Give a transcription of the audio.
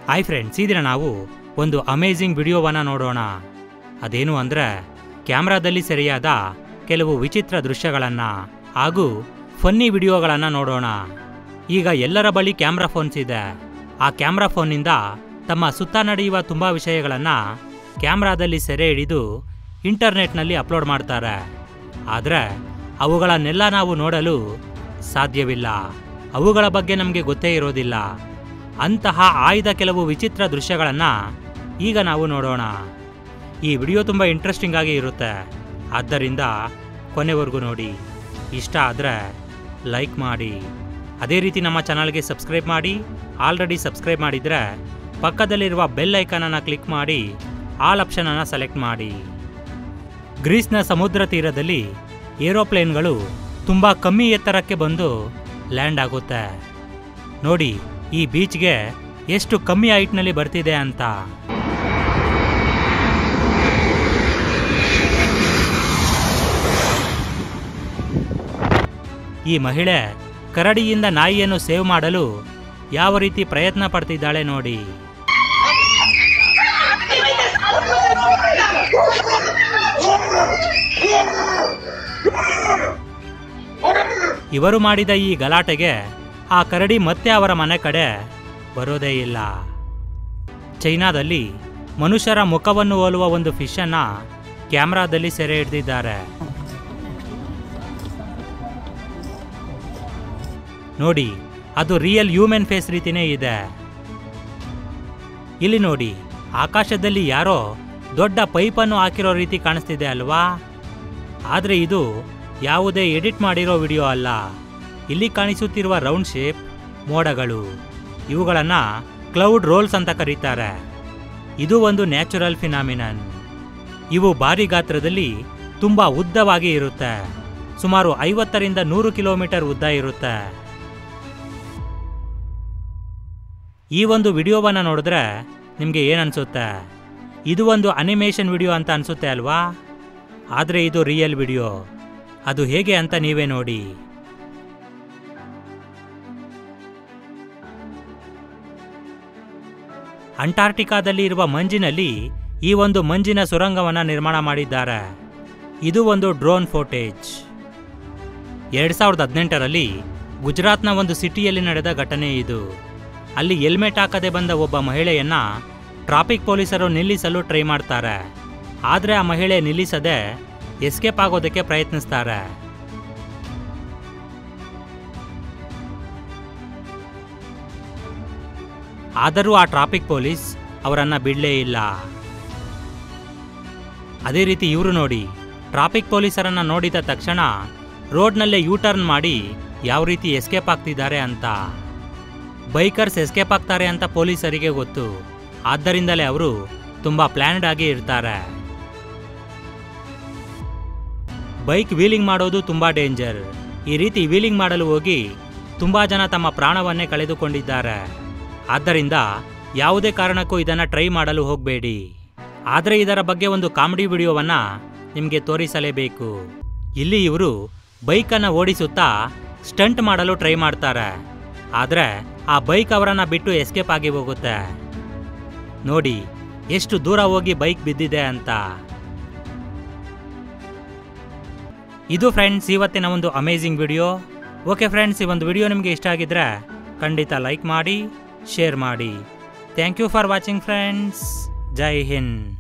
hi friends ಈ ದಿನ ನಾವು ಒಂದು ಅಮೇಝಿಂಗ್ ವಿಡಿಯೋವನ್ನು ನೋಡೋಣ ಅದೇನು ಅಂದರೆ ಕ್ಯಾಮ್ರಾದಲ್ಲಿ ಸೆರೆಯಾದ ಕೆಲವು ವಿಚಿತ್ರ ದೃಶ್ಯಗಳನ್ನು ಹಾಗೂ ಫನ್ನಿ ವಿಡಿಯೋಗಳನ್ನು ನೋಡೋಣ ಈಗ ಎಲ್ಲರ ಬಳಿ ಕ್ಯಾಮ್ರಾ ಫೋನ್ಸ್ ಇದೆ ಆ ಕ್ಯಾಮ್ರಾ ಫೋನ್ನಿಂದ ತಮ್ಮ ಸುತ್ತ ನಡೆಯುವ ತುಂಬ ವಿಷಯಗಳನ್ನು ಕ್ಯಾಮ್ರಾದಲ್ಲಿ ಸೆರೆ ಹಿಡಿದು ಇಂಟರ್ನೆಟ್ನಲ್ಲಿ ಅಪ್ಲೋಡ್ ಮಾಡ್ತಾರೆ ಆದರೆ ಅವುಗಳನ್ನೆಲ್ಲ ನಾವು ನೋಡಲು ಸಾಧ್ಯವಿಲ್ಲ ಅವುಗಳ ಬಗ್ಗೆ ನಮಗೆ ಗೊತ್ತೇ ಇರೋದಿಲ್ಲ ಅಂತಹ ಆಯ್ದ ಕೆಲವು ವಿಚಿತ್ರ ದೃಶ್ಯಗಳನ್ನು ಈಗ ನಾವು ನೋಡೋಣ ಈ ವಿಡಿಯೋ ತುಂಬ ಇಂಟ್ರೆಸ್ಟಿಂಗ್ ಆಗಿ ಇರುತ್ತೆ ಆದ್ದರಿಂದ ಕೊನೆವರೆಗೂ ನೋಡಿ ಇಷ್ಟ ಆದರೆ ಲೈಕ್ ಮಾಡಿ ಅದೇ ರೀತಿ ನಮ್ಮ ಚಾನಲ್ಗೆ ಸಬ್ಸ್ಕ್ರೈಬ್ ಮಾಡಿ ಆಲ್ರೆಡಿ ಸಬ್ಸ್ಕ್ರೈಬ್ ಮಾಡಿದರೆ ಪಕ್ಕದಲ್ಲಿರುವ ಬೆಲ್ ಐಕನನ್ನು ಕ್ಲಿಕ್ ಮಾಡಿ ಆಲ್ ಆಪ್ಷನನ್ನು ಸೆಲೆಕ್ಟ್ ಮಾಡಿ ಗ್ರೀಸ್ನ ಸಮುದ್ರ ತೀರದಲ್ಲಿ ಏರೋಪ್ಲೇನ್ಗಳು ತುಂಬ ಕಮ್ಮಿ ಎತ್ತರಕ್ಕೆ ಬಂದು ಲ್ಯಾಂಡ್ ಆಗುತ್ತೆ ನೋಡಿ ಈ ಬೀಚ್ಗೆ ಎಷ್ಟು ಕಮ್ಮಿ ಹೈಟ್ನಲ್ಲಿ ಬರ್ತಿದೆ ಅಂತ ಈ ಮಹಿಳೆ ಕರಡಿಯಿಂದ ನಾಯಿಯನ್ನು ಸೇವ್ ಮಾಡಲು ಯಾವ ರೀತಿ ಪ್ರಯತ್ನ ಪಡ್ತಿದ್ದಾಳೆ ನೋಡಿ ಇವರು ಮಾಡಿದ ಈ ಗಲಾಟೆಗೆ ಆ ಕರಡಿ ಮತ್ತೆ ಅವರ ಮನೆ ಕಡೆ ಬರೋದೇ ಇಲ್ಲ ಚೈನಾದಲ್ಲಿ ಮನುಷ್ಯರ ಮುಖವನ್ನು ಹೋಲುವ ಒಂದು ಫಿಶನ್ನ ಕ್ಯಾಮ್ರಾದಲ್ಲಿ ಸೆರೆ ಹಿಡಿದಿದ್ದಾರೆ ನೋಡಿ ಅದು ರಿಯಲ್ ಹ್ಯೂಮನ್ ಫೇಸ್ ರೀತಿನೇ ಇದೆ ಇಲ್ಲಿ ನೋಡಿ ಆಕಾಶದಲ್ಲಿ ಯಾರೋ ದೊಡ್ಡ ಪೈಪನ್ನು ಹಾಕಿರೋ ರೀತಿ ಕಾಣಿಸ್ತಿದೆ ಅಲ್ವಾ ಆದರೆ ಇದು ಯಾವುದೇ ಎಡಿಟ್ ಮಾಡಿರೋ ವಿಡಿಯೋ ಅಲ್ಲ ಇಲ್ಲಿ ಕಾಣಿಸುತ್ತಿರುವ ರೌಂಡ್ ಶೇಪ್ ಮೋಡಗಳು ಇವುಗಳನ್ನು ಕ್ಲೌಡ್ ರೋಲ್ಸ್ ಅಂತ ಕರೀತಾರೆ ಇದು ಒಂದು ನ್ಯಾಚುರಲ್ ಫಿನಾಮಿನನ್ ಇವು ಭಾರಿ ಗಾತ್ರದಲ್ಲಿ ತುಂಬ ಉದ್ದವಾಗಿ ಇರುತ್ತೆ ಸುಮಾರು ಐವತ್ತರಿಂದ ನೂರು ಕಿಲೋಮೀಟರ್ ಉದ್ದ ಇರುತ್ತೆ ಈ ಒಂದು ವಿಡಿಯೋವನ್ನು ನೋಡಿದ್ರೆ ನಿಮಗೆ ಏನು ಅನಿಸುತ್ತೆ ಇದು ಒಂದು ಅನಿಮೇಷನ್ ವಿಡಿಯೋ ಅಂತ ಅನಿಸುತ್ತೆ ಅಲ್ವಾ ಆದರೆ ಇದು ರಿಯಲ್ ವಿಡಿಯೋ ಅದು ಹೇಗೆ ಅಂತ ನೀವೇ ನೋಡಿ ಅಂಟಾರ್ಟಿಕಾದಲ್ಲಿ ಇರುವ ಮಂಜಿನಲ್ಲಿ ಈ ಒಂದು ಮಂಜಿನ ಸುರಂಗವನ್ನು ನಿರ್ಮಾಣ ಮಾಡಿದ್ದಾರೆ ಇದು ಒಂದು ಡ್ರೋನ್ ಫೋಟೇಜ್ ಎರಡು ಸಾವಿರದ ಹದಿನೆಂಟರಲ್ಲಿ ಗುಜರಾತ್ನ ಒಂದು ಸಿಟಿಯಲ್ಲಿ ನಡೆದ ಘಟನೆ ಇದು ಅಲ್ಲಿ ಹೆಲ್ಮೆಟ್ ಹಾಕದೆ ಬಂದ ಒಬ್ಬ ಮಹಿಳೆಯನ್ನ ಟ್ರಾಫಿಕ್ ಪೊಲೀಸರು ನಿಲ್ಲಿಸಲು ಟ್ರೈ ಮಾಡ್ತಾರೆ ಆದರೆ ಆ ಮಹಿಳೆ ನಿಲ್ಲಿಸದೆ ಎಸ್ಕೇಪ್ ಆಗೋದಕ್ಕೆ ಪ್ರಯತ್ನಿಸ್ತಾರೆ ಆದರೂ ಆ ಟ್ರಾಫಿಕ್ ಪೊಲೀಸ್ ಅವರನ್ನ ಬಿಡಲೇ ಇಲ್ಲ ಅದೇ ರೀತಿ ಇವರು ನೋಡಿ ಟ್ರಾಫಿಕ್ ಪೊಲೀಸರನ್ನ ನೋಡಿದ ತಕ್ಷಣ ರೋಡ್ನಲ್ಲೇ ಯೂ ಟರ್ನ್ ಮಾಡಿ ಯಾವ ರೀತಿ ಎಸ್ಕೇಪ್ ಆಗ್ತಿದ್ದಾರೆ ಅಂತ ಬೈಕರ್ಸ್ ಎಸ್ಕೇಪ್ ಆಗ್ತಾರೆ ಅಂತ ಪೊಲೀಸರಿಗೆ ಗೊತ್ತು ಆದ್ದರಿಂದಲೇ ಅವರು ತುಂಬ ಪ್ಲ್ಯಾನ್ಡ್ ಆಗಿ ಇರ್ತಾರೆ ಬೈಕ್ ವೀಲಿಂಗ್ ಮಾಡೋದು ತುಂಬ ಡೇಂಜರ್ ಈ ರೀತಿ ವೀಲಿಂಗ್ ಮಾಡಲು ಹೋಗಿ ತುಂಬ ಜನ ತಮ್ಮ ಪ್ರಾಣವನ್ನೇ ಕಳೆದುಕೊಂಡಿದ್ದಾರೆ ಆದ್ದರಿಂದ ಯಾವುದೇ ಕಾರಣಕ್ಕೂ ಇದನ್ನು ಟ್ರೈ ಮಾಡಲು ಹೋಗಬೇಡಿ ಆದರೆ ಇದರ ಬಗ್ಗೆ ಒಂದು ಕಾಮಿಡಿ ವಿಡಿಯೋವನ್ನು ನಿಮಗೆ ತೋರಿಸಲೇಬೇಕು ಇಲ್ಲಿ ಇವರು ಬೈಕನ್ನು ಓಡಿಸುತ್ತಾ ಸ್ಟಂಟ್ ಮಾಡಲು ಟ್ರೈ ಮಾಡ್ತಾರೆ ಆದರೆ ಆ ಬೈಕ್ ಅವರನ್ನು ಬಿಟ್ಟು ಎಸ್ಕೇಪ್ ಆಗಿ ಹೋಗುತ್ತೆ ನೋಡಿ ಎಷ್ಟು ದೂರ ಹೋಗಿ ಬೈಕ್ ಬಿದ್ದಿದೆ ಅಂತ ಇದು ಫ್ರೆಂಡ್ಸ್ ಇವತ್ತಿನ ಒಂದು ಅಮೇಝಿಂಗ್ ವಿಡಿಯೋ ಓಕೆ ಫ್ರೆಂಡ್ಸ್ ಈ ಒಂದು ವಿಡಿಯೋ ನಿಮಗೆ ಇಷ್ಟ ಆಗಿದ್ರೆ ಖಂಡಿತ ಲೈಕ್ ಮಾಡಿ ಶೇರ್ ಮಾಡಿ thank you for watching friends ಜೈ ಹಿಂದ್